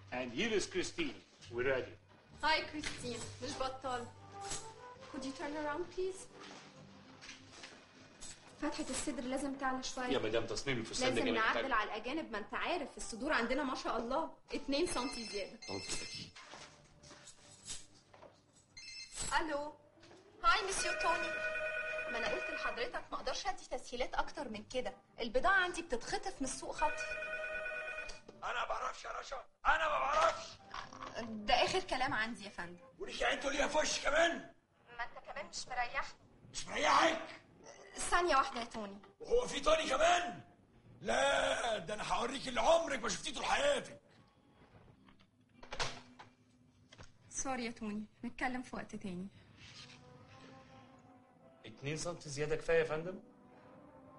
And here is Christine. We're ready. هاي كريستين مش بطال Could you turn around please فتحة الصدر لازم تعلى شوية يا مدام تصميم الفستان ده لازم جميل نعدل على الأجانب ما أنت عارف الصدور عندنا ما شاء الله 2 سم زيادة اوكي الو هاي مسيو توني ما انا قلت لحضرتك ما اقدرش ادي تسهيلات اكتر من كده البضاعه عندي بتتخطف من السوق خطف انا ما بعرفش يا رشا انا ما بعرفش ده اخر كلام عندي يا فندم وليك انتوا ليها فش كمان ما انت كمان مش مريحني مش مريحك ثانيه واحده يا توني وهو في تاني كمان لا ده انا هوريك اللي عمرك ما شفتيه طول حياتك سوري يا توني نتكلم في وقت تاني 2 سم زياده كفايه يا فندم